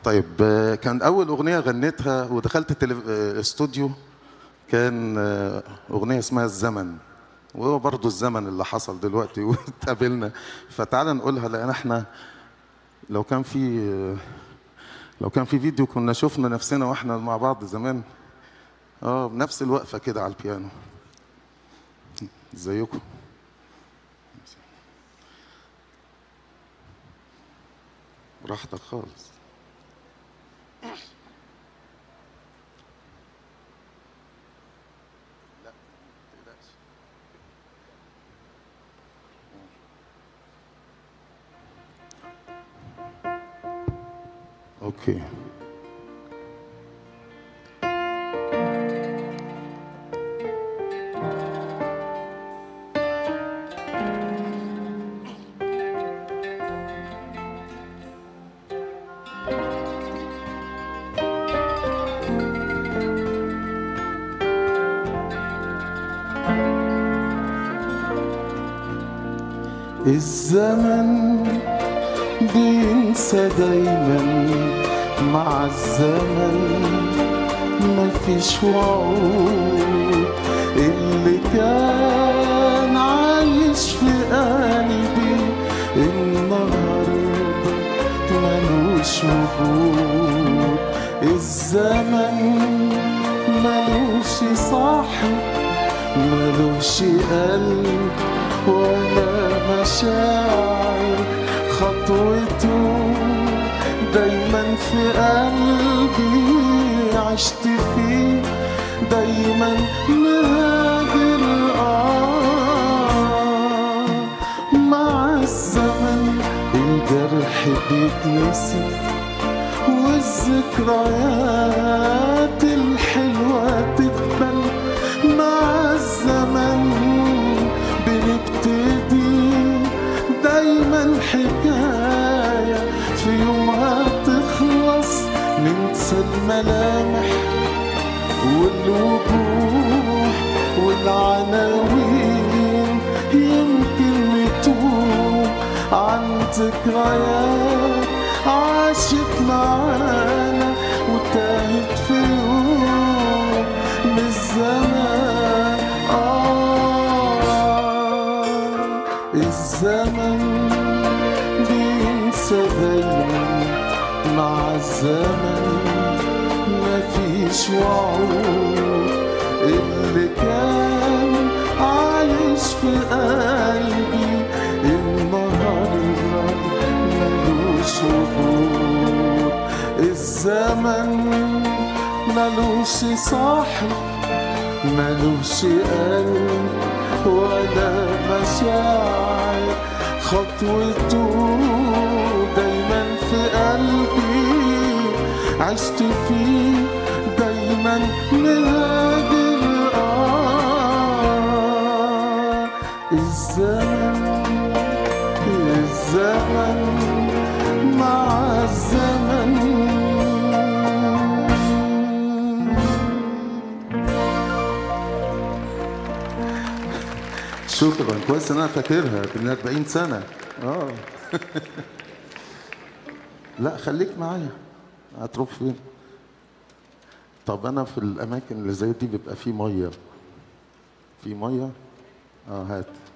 طيب آه، كان اول اغنيه غنيتها ودخلت التلف... آه، استوديو كان آه، اغنيه اسمها الزمن وهو برضو الزمن اللي حصل دلوقتي واتقابلنا فتعالى نقولها لان احنا لو كان في آه، لو كان في فيديو كنا شفنا نفسنا واحنا مع بعض زمان اه بنفس الوقفه كده على البيانو ازيكم براحتك خالص اوكي الزمن بينسى دايما مع الزمن مفيش وعود اللي كان عايش في قلبي النهارده ملوش وجود الزمن ملوش صاحب ملوش قلب ولا مشاعر خطوته دايما في قلبي عشت فيه دايما مهاجر آه مع الزمن الجرح بيتنسي والذكريات الحلوة تتبل مع الزمن بنبتدي دايما حكاية في يومها تخلص ننسى الملامح والوجوه والعناوين يمكن نتوب عن ذكريات عاشت معانا وتاهت في يوم من الزمان آه الزمن بينسى دايما مع الزمن مفيش وعود اللي كان عايش في قلبي النهارده ملوش وجود الزمن ملوش صاحب ملوش قلب ولا مشاعر خطوته دايما في قلبي عشت فيه دايما مهاجر آه الزمن الزمن مع الزمن شكرا كويس ان انا فاكرها من 40 سنه اه لا خليك معايا هتروح فين طب انا في الاماكن اللي زي دي بيبقى في ميه في ميه اه هات